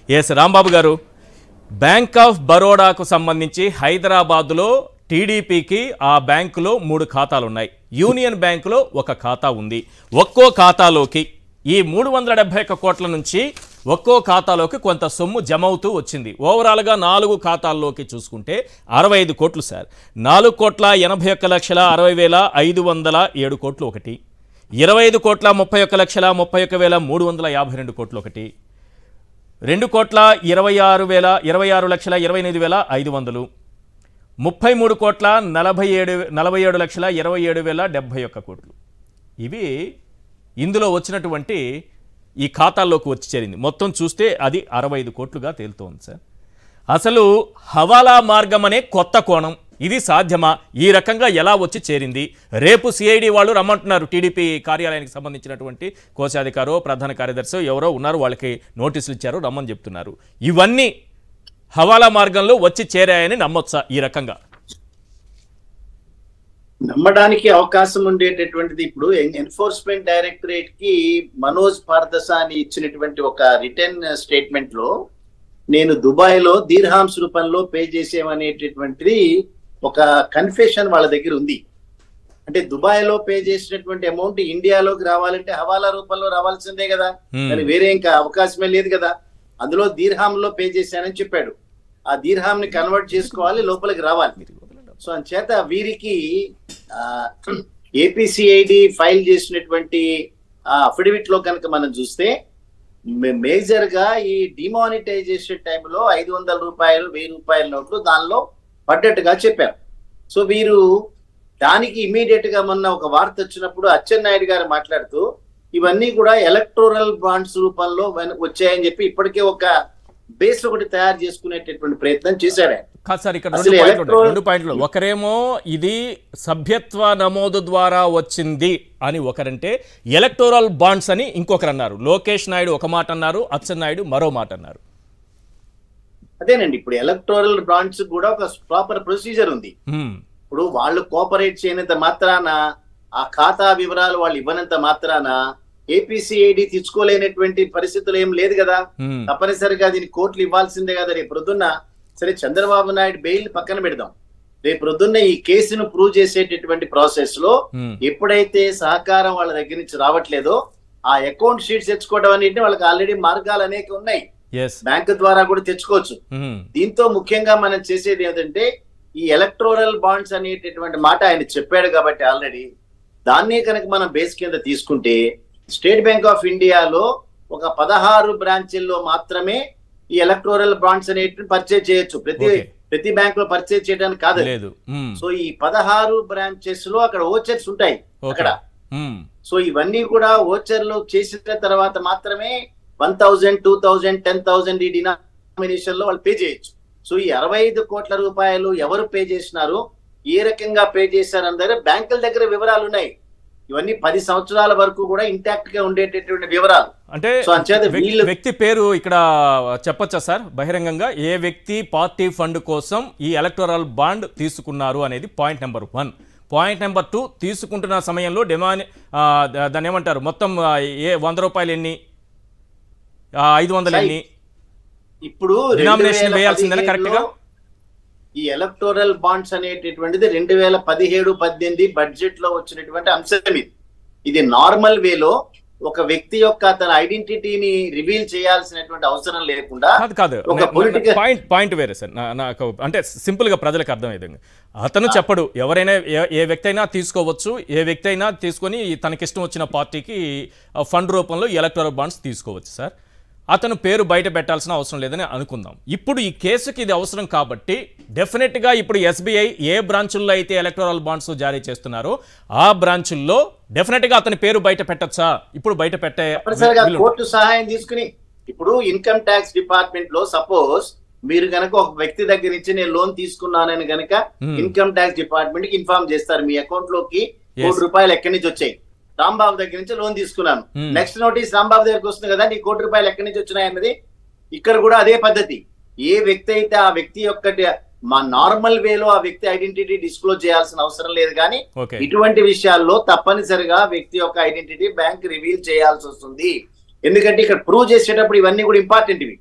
Yes Rambabu గారు bank of బరోడాకు సంబంధించి హైదరాబాద్లో టీడీపీకి ఆ బ్యాంకులో మూడు ఖాతాలు ఉన్నాయి యూనియన్ బ్యాంకులో ఒక ఖాతా ఉంది ఒక్కో ఖాతాలోకి ఈ మూడు వందల డెబ్బై ఒక్క కోట్ల నుంచి ఒక్కో ఖాతాలోకి కొంత సొమ్ము జమ అవుతూ వచ్చింది ఓవరాల్గా నాలుగు ఖాతాల్లోకి చూసుకుంటే అరవై ఐదు కోట్లు సార్ నాలుగు కోట్ల ఎనభై ఒక్క లక్షల అరవై వేల ఐదు వందల ఏడు కోట్లు ఒకటి ఇరవై ఐదు కోట్ల ముప్పై ఒక్క లక్షల ముప్పై ఒక్క వేల మూడు వందల యాభై రెండు కోట్లు ఒకటి రెండు కోట్ల ఇరవై ఆరు వేల ఇరవై ఆరు లక్షల ఇరవై ఎనిమిది వేల ఐదు వందలు ముప్పై మూడు కోట్ల నలభై ఏడు నలభై ఏడు లక్షల ఇరవై ఏడు వేల డెబ్భై ఒక్క కోట్లు ఇవి ఇందులో వచ్చినటువంటి ఈ ఖాతాల్లోకి వచ్చి చేరింది మొత్తం చూస్తే అది అరవై ఐదు కోట్లుగా తేలుతోంది సార్ అసలు హవాలా మార్గం అనే కొత్త కోణం ఇది సాధ్యమా ఈ రకంగా ఎలా వచ్చి చేరింది రేపు సిఐడి వాళ్ళు రమ్మంటున్నారు టీడీపీ కార్యాలయానికి సంబంధించినటువంటి కోశాధికారో ప్రధాన కార్యదర్శి ఎవరో ఉన్నారు వాళ్ళకి నోటీసులు ఇచ్చారు రమ్మని చెప్తున్నారు ఇవన్నీ హవాలా మార్గంలో వచ్చి చేరాయని నమ్మొచ్చా ఈ రకంగా నమ్మడానికి అవకాశం ఉండేటటువంటిది ఇప్పుడు ఎన్ఫోర్స్మెంట్ డైరెక్టరేట్ కి మనోజ్ పార్దసాని ఇచ్చినటువంటి ఒక రిటర్న్ స్టేట్మెంట్ లో నేను దుబాయ్ లో దీర్హాంస్ రూపంలో పే చేసేమనేటటువంటిది ఒక కన్ఫెషన్ వాళ్ళ దగ్గర ఉంది అంటే దుబాయ్ లో పే చేసినటువంటి అమౌంట్ ఇండియాలోకి రావాలంటే హవాలా రూపంలో రావాల్సిందే కదా Hmm. కానీ వేరే ఇంకా అవకాశమే లేదు కదా అందులో దీర్హాం లో పే చేశానని చెప్పాడు ఆ దీర్హాం ని కన్వర్ట్ చేసుకోవాలి లోపలికి రావాలి సో అంచేత వీరికి ఏపీసీఐడి ఫైల్ చేసినటువంటి అఫిడవిట్ లో కనుక మనం చూస్తే మేజర్ గా ఈ డిమానిటైజేషన్ టైంలో ఐదు వందల రూపాయలు వెయ్యి రూపాయల నోట్లు దానిలో పడ్డట్టుగా చెప్పారు సో వీరు దానికి ఇమీడియట్ గా మొన్న ఒక వార్త వచ్చినప్పుడు అచ్చెన్నాయుడు గారు మాట్లాడుతూ ఇవన్నీ కూడా ఎలక్టోరల్ బాండ్స్ రూపంలో వెన- వచ్చాయని చెప్పి ఇప్పటికే ఒక బేస్ ఒకటి తయారు చేసుకునేటటువంటి ప్రయత్నం చేశాడు ఆయన. కాదు సార్ ఇక్కడ అసలు రెండు పాయింట్లు ఉన్నాయి. electoral- రెండు పాయింట్లు ఒకరేమో ఇది సభ్యత్వ నమోదు ద్వారా వచ్చింది అని ఒకరంటే ఎలక్టోరల్ బాండ్స్ అని ఇంకొకరు అన్నారు లోకేష్ నాయుడు ఒక మాట అన్నారు అచ్చెన్నాయుడు మరో మాట అన్నారు అదేనండి ఇప్పుడు ఎలక్టోరల్ బాండ్స్ కూడా ఒక ప్రాపర్ ప్రొసీజర్ ఉంది హ్మ్. ఇప్పుడు వాళ్ళు కోఆపరేట్ చేయనంత మాత్రాన ఆ ఖాతా వివరాలు వాళ్ళు ఇవ్వనంత మాత్రాన ఏపీసీఐడి తెచ్చుకోలేనటువంటి పరిస్థితులు ఏం లేదు కదా హ్మ్. తప్పనిసరిగా దీన్ని కోర్టులు ఇవ్వాల్సిందే కదా రేపు ప్రొద్దున్న సరే చంద్రబాబు నాయుడు బెయిల్ పక్కన పెడదాం రేపు ప్రొద్దున్న ఈ కేసును ప్రూవ్ చేసేటటువంటి ప్రాసెస్ లో హ్మ్. ఎప్పుడైతే సహకారం వాళ్ళ దగ్గర నుంచి రావట్లేదో ఆ అకౌంట్ షీట్స్ తెచ్చుకోవడం అనేది వాళ్ళకి ఆల్రెడీ మార్గాలు అనేక ఉన్నాయి ఎస్ బ్యాంకు ద్వారా కూడా తెచ్చుకోవచ్చు హ్మ్. దీంతో ముఖ్యంగా మనం చేసేది ఏంటంటే ఈ ఎలక్టోరల్ బాండ్స్ అనేటటువంటి మాట ఆయన చెప్పాడు కాబట్టి ఆల్రెడీ దాన్నే కనుక మనం బేస్ కింద తీసుకుంటే స్టేట్ బ్యాంక్ ఆఫ్ ఇండియాలో ఒక పదహారు బ్రాంచీల్లో మాత్రమే ఈ ఎలక్టోరల్ బాండ్స్ అనేటివి పర్చేజ్ చేయొచ్చు ప్రతి Okay. ప్రతి బ్యాంక్ లో పర్చేజ్ చేయడానికి కాదు అది. లేదు హ్మ్. సో ఈ పదహారు బ్రాంచెస్ లో అక్కడ ఓచర్స్ ఉంటాయి ఓకే. అక్కడ హ్మ్. సో ఇవన్నీ కూడా ఓచర్లు చేసిన తర్వాత మాత్రమే one thousand two thousand ten thousand ఈ డినామినేషన్ లో వాళ్ళు పే చేయొచ్చు సో ఈ అరవై ఐదు కోట్ల రూపాయలు ఎవరు పే చేసినారు ఏ రకంగా పే చేశారు అందరూ బ్యాంకుల దగ్గర వివరాలు ఉన్నాయి ఇవన్నీ పది సంవత్సరాల వరకు కూడా ఇంటాక్ట్ గా ఉండేటటువంటి వివరాలు అంటే సో అంచేత వ్యక్తి- వీళ్ళు- వ్యక్తి పేరు ఇక్కడ చెప్పొచ్చా సార్ బహిరంగంగా ఏ వ్యక్తి పార్టీ ఫండ్ కోసం ఈ ఎలక్టోరల్ బాండ్ తీసుకున్నారు అనేది point number one point number two తీసుకుంటున్న సమయంలో డిమాని ఆ, దా- దాన్ని ఏమంటారు మొత్తం ఆ, ఏ వంద రూపాయలు ఎన్ని ఆ, ఐదు వందలు ఎన్ని ఇప్పుడు Denomination 2017 వేయాల్సిందేనా correct గా? ఈ ఎలక్టోరల్ బాండ్స్ అనేటటువంటిది రెండు వేల పదిహేడు పద్దెనిమిది బడ్జెట్ లో వచ్చినటువంటి అంశం ఇది ఇది నార్మల్ వేలో ఒక వ్యక్తి యొక్క తన ఐడెంటిటీని రివీల్ చేయాల్సినటువంటి అవసరం లేకుండా కాదు కాదు ఒక నే- పొలిటికల్ పాయింట్ పాయింట్ వేరే సార్ నా- నాకు అంటే సింపుల్ గా ప్రజలకు అర్థం విధంగా అతను చెప్పడు ఎవరైనా ఏ- ఏ వ్యక్తి అయినా తీసుకోవచ్చు ఏ వ్యక్తి అయినా తీసుకొని తనకిష్టం వచ్చిన పార్టీకి ఫండ్ రూపంలో ఎలక్టోరల్ బాండ్స్ తీసుకోవచ్చు సార్ అతను పేరు బయట పెట్టాల్సిన అవసరం లేదని అనుకుందాం ఇప్పుడు ఈ కేసుకి ఇది అవసరం కాబట్టి డెఫినెట్గా ఇప్పుడు ఎస్బీఐ ఏ బ్రాంచుల్లో అయితే ఎలక్టోరల్ బాండ్స్ జారీ చేస్తున్నారో ఆ బ్రాంచుల్లో డెఫినెట్గా అతని పేరు బయట పెట్టచ్చా ఇప్పుడు బయట పెట్టే తప్పనిసరిగా వీలు- కోర్టు సహాయం తీసుకుని ఇప్పుడు ఇన్కమ్ ట్యాక్స్ డిపార్ట్మెంట్ లో సపోజ్ మీరు గనక ఒక వ్యక్తి దగ్గర నుంచి నేను లోన్ తీసుకున్నానని గనక Hmm. ఇన్కమ్ ట్యాక్స్ డిపార్ట్మెంట్ కి ఇన్ఫార్మ్ చేస్తారు మీ అకౌంట్ లోకి Yes. కోటి రూపాయలు ఎక్కడి నుంచి వచ్చాయి రాంబాబు దగ్గర నుంచి లోన్ తీసుకున్నాను Hmm. నెక్స్ట్ నోటీస్ రాంబాబు దగ్గరకు వస్తుంది కదా నీ కోటి రూపాయలు ఎక్కడి నుంచి వచ్చినాయి అన్నది ఇక్కడ కూడా అదే పద్ధతి ఏ వ్యక్తి అయితే ఆ వ్యక్తి యొక్క డ- మా నార్మల్ వేలో ఆ వ్యక్తి ఐడెంటిటీ డిస్క్లోజ్ చేయాల్సిన అవసరం లేదు కానీ ఓకే ఇటువంటి విషయాల్లో తప్పనిసరిగా వ్యక్తి యొక్క ఐడెంటిటీ బ్యాంక్ రివీల్ చేయాల్సి వస్తుంది ఎందుకంటే ఇక్కడ ప్రూవ్ చేసేటప్పుడు ఇవన్నీ కూడా ఇంపార్టెంట్ ఇవి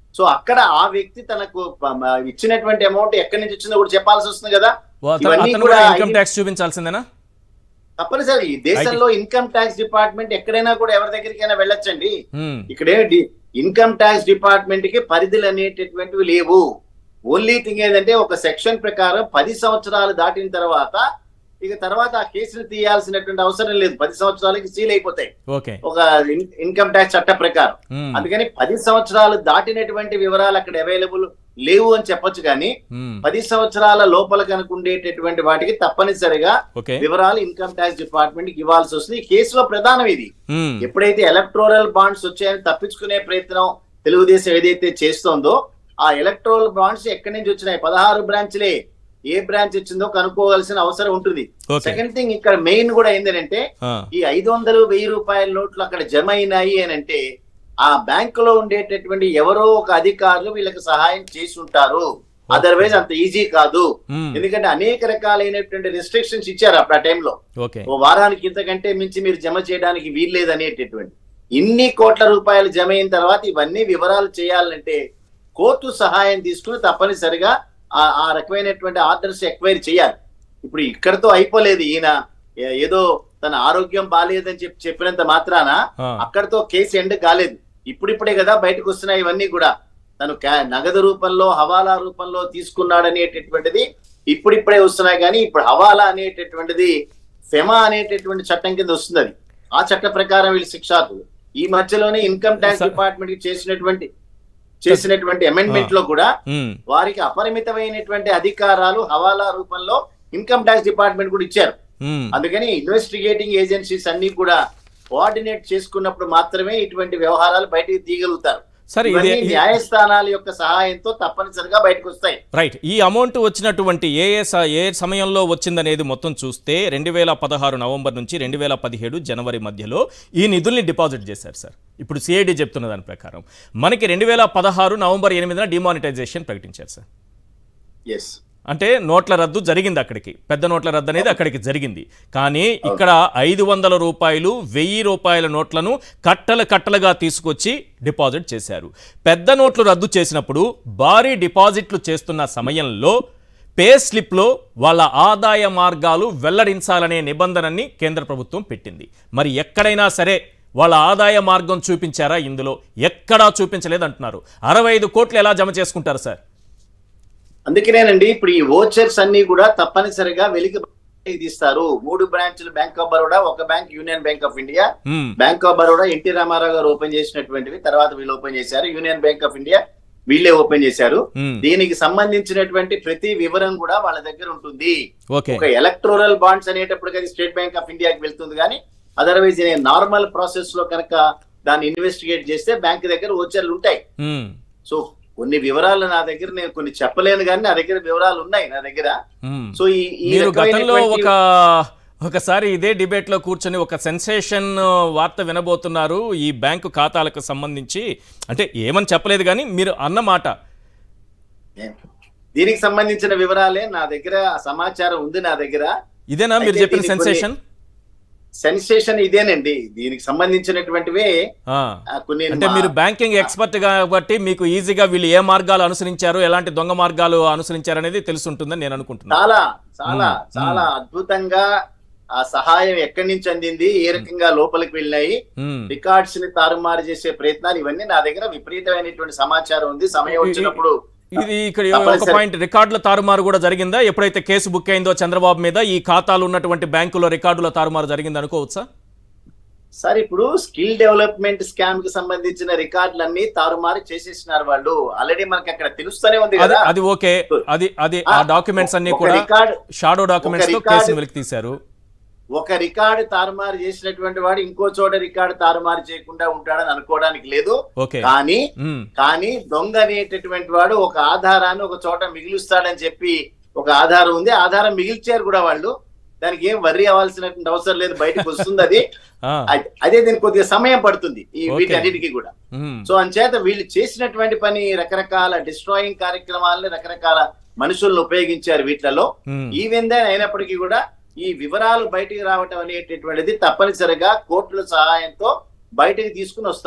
సో అక్కడ ఆ వ్యక్తి తనకు ప- మ- ఇచ్చినటువంటి అమౌంట్ ఎక్కడి నుంచి వచ్చిందో కూడా చెప్పాల్సి వస్తుంది కదా వా- ఇవన్నీ అతను కూడా కూడా ఇన్కమ్ ట్యాక్స్ చూపించాల్సిందేనా తప్పనిసరి ఈ దేశంలో ఇన్కమ్ ట్యాక్స్ డిపార్ట్మెంట్ ఎక్కడైనా కూడా ఎవరి దగ్గరికైనా వెళ్ళొచ్చండి మ్మ్. ఇక్కడే ఇన్కమ్ ట్యాక్స్ డిపార్ట్మెంట్ కి పరిధులు అనేటటువంటివి లేవు ఓన్లీ థింగ్ ఏంటంటే ఒక సెక్షన్ ప్రకారం పది సంవత్సరాలు దాటిన తర్వాత ఇక తర్వాత ఆ కేసులు తీయాల్సినటువంటి అవసరం లేదు పది సంవత్సరాలకి సీల్ అయిపోతాయి ఓకే ఒక ఇన్- ఇన్కమ్ ట్యాక్స్ చట్ట ప్రకారం మ్మ్. అందుకని పది సంవత్సరాలు దాటినటువంటి వివరాలు అక్కడ అవైలబుల్ లేవు అని చెప్పొచ్చు కానీ మ్మ్. పది సంవత్సరాల లోపల కనుక ఉండేటటువంటి వాటికి తప్పనిసరిగా ఓకే వివరాలు ఇన్కమ్ ట్యాక్స్ డిపార్ట్మెంట్ కి ఇవ్వాల్సి వస్తుంది ఈ కేసులో ప్రధానం ఇది మ్మ్. ఎప్పుడైతే ఎలక్టోరల్ బాండ్స్ వచ్చాయని తప్పించుకునే ప్రయత్నం తెలుగుదేశం ఏదైతే చేస్తోందో ఆ ఎలక్టోరల్ బాండ్స్ ఎక్కడి నుంచి వచ్చినాయి పదహారు బ్రాంచ్లే ఏ బ్రాంచ్ వచ్చిందో కనుక్కోవాల్సిన అవసరం ఉంటుంది ఓకే సెకండ్ థింగ్ ఇక్కడ మెయిన్ కూడా ఏంటంటే ఆ, ఈ ఐదు వందలు వెయ్యి రూపాయల నోట్లు అక్కడ జమ అయినాయి అని అంటే ఆ బ్యాంకులో ఉండేటటువంటి ఎవరో ఒక అధికారులు వీళ్ళకి సహాయం చేసి ఉంటారు అదర్వైజ్ అంత ఈజీ కాదు మ్మ్. ఎందుకంటే అనేక రకాలైనటువంటి రెస్ట్రిక్షన్స్ ఇచ్చారు అప్పుడు ఆ టైంలో ఓకే ఓ వారానికి ఇంతకంటే మించి మీరు జమ చేయడానికి వీల్లేదు అనేటటువంటి ఇన్ని కోట్ల రూపాయలు జమ అయిన తర్వాత ఇవన్నీ వివరాలు చేయాలంటే కోర్టు సహాయం తీసుకుని తప్పనిసరిగా ఆ ఆ రకమైనటువంటి ఆర్డర్స్ ఎక్వైర్ చేయాలి ఇప్పుడు ఇక్కడతో అయిపోలేదు ఈయన ఏ- ఏదో తన ఆరోగ్యం బాగాలేదని చెప్పి చెప్పినంత మాత్రాన ఆ, అక్కడతో కేసు ఎండ్ కాలేదు ఇప్పుడిప్పుడే కదా బయటకు వస్తున్నాయి ఇవన్నీ కూడా తను క్యా- నగదు రూపంలో హవాలా రూపంలో తీసుకున్నాడనేటటువంటిది ఇప్పుడిప్పుడే వస్తున్నాయి కానీ ఇప్పుడు హవాలా అనేటటువంటిది ఫెమా అనేటటువంటి చట్టం కింద వస్తుంది అది ఆ చట్ట ప్రకారం వీళ్ళు శిక్షార్హులు ఈ మధ్యలోనే ఇన్కమ్ ట్యాక్స్ సార్- డిపార్ట్మెంట్ కి చేసినటువంటి చేసినటువంటి అమెండ్మెంట్ లో కూడా మ్మ్. వారికి అపరిమితమైనటువంటి అధికారాలు హవాలా రూపంలో ఇన్కమ్ ట్యాక్స్ డిపార్ట్మెంట్ కూడా ఇచ్చారు మ్మ్. అందుకని ఇన్వెస్టిగేటింగ్ ఏజెన్సీస్ అన్ని కూడా కోఆర్డినేట్ చేసుకున్నప్పుడు మాత్రమే ఇటువంటి వ్యవహారాలు బయటికి తీయగలుగుతారు సరే ఇవన్నీ ఇది న్యాయస్థానాల యొక్క సహాయంతో తప్పనిసరిగా బయటకు వస్తాయి రైట్ ఈ అమౌంట్ వచ్చినటువంటి ఏ ఏ స- ఏ సమయంలో వచ్చిందనేది మొత్తం చూస్తే రెండు వేల పదహారు నవంబర్ నుంచి రెండు వేల పదిహేడు జనవరి మధ్యలో ఈ నిధుల్ని డిపాజిట్ చేశారు సార్ ఇప్పుడు సిఐడి చెప్తున్న దాని ప్రకారం మనకి రెండు వేల పదహారు నవంబర్ ఎనిమిదిన డిమానిటైజేషన్ ప్రకటించారు సార్ ఎస్ అంటే నోట్ల రద్దు జరిగింది అక్కడికి పెద్ద నోట్ల రద్దు అనేది అక్కడికి జరిగింది కానీ ఇక్కడ ఐదు వందల రూపాయలు వెయ్యి రూపాయల నోట్లను కట్టలు కట్టలుగా తీసుకొచ్చి డిపాజిట్ చేశారు పెద్ద నోట్లు రద్దు చేసినప్పుడు భారీ డిపాజిట్లు చేస్తున్న సమయంలో పే స్లిప్లో వాళ్ళ ఆదాయ మార్గాలు వెల్లడించాలనే నిబంధనని కేంద్ర ప్రభుత్వం పెట్టింది మరి ఎక్కడైనా సరే వాళ్ళ ఆదాయ మార్గం చూపించారా ఇందులో ఎక్కడా చూపించలేదు అంటున్నారు అరవై ఐదు కోట్లు ఎలా జమ చేసుకుంటారు సార్ అందుకనేనండి ఇప్పుడు ఈ ఓచర్స్ అన్ని కూడా తప్పనిసరిగా వెలికి బయటికి తీస్తారు మూడు బ్రాంచ్లు బ్యాంక్ ఆఫ్ బరోడా ఒక bank Union Bank of India మ్మ్. Bank of Baroda NT Ramarao గారు ఓపెన్ చేసినటువంటివి తర్వాత వీళ్ళు ఓపెన్ చేశారు యూనియన్ బ్యాంక్ ఆఫ్ ఇండియా వీళ్ళే ఓపెన్ చేశారు మ్మ్. దీనికి సంబంధించినటువంటి ప్రతి వివరం కూడా వాళ్ళ దగ్గర ఉంటుంది ఓకే ఒక ఎలక్టోరల్ బాండ్స్ అనేటప్పటికి అది స్టేట్ బ్యాంక్ ఆఫ్ ఇండియాకి వెళ్తుంది కానీ అదర్వైజ్ నార్మల్ ప్రాసెస్ లో కనుక దాన్ని ఇన్వెస్టిగేట్ చేస్తే బ్యాంక్ దగ్గర ఓచర్లు ఉంటాయి మ్మ్. సో కొన్ని వివరాలు నా దగ్గర నేను కొన్ని చెప్పలేను కానీ నా దగ్గర వివరాలు ఉన్నాయి నా దగ్గర మ్మ్. సో ఈ ఈ మీరు గతంలో రకమైనటువంటి- ఒక ఒకసారి ఇదే డిబేట్ లో కూర్చొని ఒక సెన్సేషన్ వార్త వినబోతున్నారు ఈ బ్యాంకు ఖాతాలకు సంబంధించి అంటే ఏమని చెప్పలేదు కానీ మీరు అన్నమాట దీనికి సంబంధించిన వివరాలే నా దగ్గర ఆ సమాచారం ఉంది నా దగ్గర ఇదేనా మీరు అయితే చెప్పిన దీనికి సెన్సేషన్ సెన్సేషన్ ఇదేనండి దీనికి సంబంధించినటువంటివే ఆ, కొన్ని అంటే మా- మీరు బ్యాంకింగ్ ఎక్స్పర్ట్ కాబట్టి మీకు ఈజీగా వీళ్ళు ఏ మార్గాలు అనుసరించారు ఎలాంటి దొంగ మార్గాలు అనుసరించారు అనేది తెలుసుంటుందని నేను అనుకుంటున్నాను చాలా చాలా మ్మ్. చాలా అద్భుతంగా ఆ సహాయం ఎక్కడి నుంచి అందింది ఏ రకంగా లోపలికి వెళ్ళినాయి మ్మ్. రికార్డ్స్ ని తారుమారు చేసే ప్రయత్నాలు ఇవన్నీ నా దగ్గర విపరీతమైనటువంటి సమాచారం ఉంది సమయం వచ్చినప్పుడు ఇది ఇక్కడ ఒక తప్పనిసరి. పాయింట్ రికార్డుల తారుమారు కూడా జరిగిందా ఎప్పుడైతే కేసు బుక్ అయిందో చంద్రబాబు మీద ఈ ఖాతాలు ఉన్నటువంటి బ్యాంకులో రికార్డుల తారుమారు జరిగింది అనుకోవచ్చా సార్ ఇప్పుడు స్కిల్ డెవలప్మెంట్ స్కామ్ కి సంబంధించిన రికార్డులన్నీ తారుమారు చేసేసినారు వాళ్ళు ఆల్రెడీ మనకి అక్కడ తెలుస్తూనే ఉంది అది కదా అది ఓకే అది అది ఆ డాక్యుమెంట్స్ అన్ని ఒక కూడా రికార్డ్ షాడో డాక్యుమెంట్స్ తో ఒక రికార్డు- కేసును వెలికి తీశారు ఒక రికార్డు తారుమారు చేసినటువంటి వాడు ఇంకో చోట రికార్డు తారుమారు చేయకుండా ఉంటాడని అనుకోవడానికి లేదు ఓకే కానీ మ్మ్. కానీ దొంగ అనేటటువంటి వాడు ఒక ఆధారాన్ని ఒక చోట మిగిలుస్తాడని చెప్పి ఒక ఆధారం ఉంది ఆధారం మిగిల్చారు కూడా వాళ్ళు దానికి ఏం వర్రీ అవ్వాల్సినటువంటి అవసరం లేదు బయటకు వస్తుంది అది ఆ, అ- అదే దీనికి కొద్దిగా సమయం పడుతుంది ఈ Okay. వీటన్నిటికీ కూడా మ్మ్. సో అంచేత వీళ్ళు చేసినటువంటి పని రకరకాల డిస్ట్రాయింగ్ కార్యక్రమాలని రకరకాల మనుషులను ఉపయోగించారు వీటిలలో మ్మ్. ఈవెన్ దెన్ అయినప్పటికీ కూడా ఈ వివరాలు బయటికి రావటం అనేటటువంటిది తప్పనిసరిగా కోర్టుల సహాయంతో బయటకు తీసుకుని వస్తారు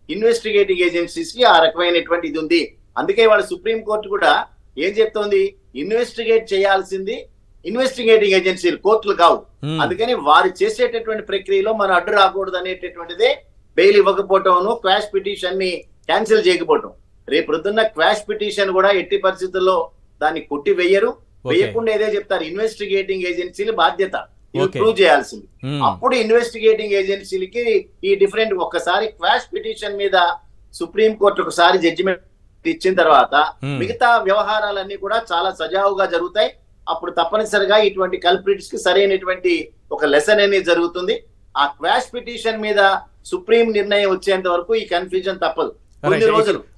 ఇన్వెస్టిగేటింగ్ ఏజెన్సీస్ కి ఆ రకమైనటువంటి ఇది ఉంది అందుకే వాళ్ళ సుప్రీం కోర్టు కూడా ఏం చెప్తోంది ఇన్వెస్టిగేట్ చేయాల్సింది ఇన్వెస్టిగేటింగ్ ఏజెన్సీలు కోర్టులు కావు Hmm. అందుకని వారు చేసేటటువంటి ప్రక్రియలో మనం అడ్డు రాకూడదు అనేటటువంటిదే బెయిల్ ఇవ్వకపోవటం క్వాష్ పిటిషన్ ని క్యాన్సిల్ చేయకపోవటం రేపు పొద్దున్న క్వాష్ పిటిషన్ కూడా ఎట్టి పరిస్థితుల్లో దాన్ని కొట్టి వెయ్యరు వేయకుండా ఏదే చెప్తారు ఇన్వెస్టిగేటింగ్ ఏజెన్సీల బాధ్యత ఇవి Okay. ప్రూవ్ చేయాల్సింది Hmm. అప్పుడు ఇన్వెస్టిగేటింగ్ ఏజెన్సీలకి ఈ డిఫరెంట్ ఒక్కసారి క్వాష్ పిటిషన్ మీద సుప్రీం కోర్టు ఒకసారి జడ్జిమెంట్ ఇచ్చిన తర్వాత Hmm. మిగతా వ్యవహారాలన్నీ కూడా చాలా సజావుగా జరుగుతాయి అప్పుడు తప్పనిసరిగా ఇటువంటి కల్ప్రిట్స్ కి సరైనటువంటి ఒక లెసన్ అనేది జరుగుతుంది ఆ క్వాష్ పిటిషన్ మీద సుప్రీం నిర్ణయం వచ్చేంత వరకు ఈ కన్ఫ్యూజన్ తప్పదు కొన్ని Right. రోజులు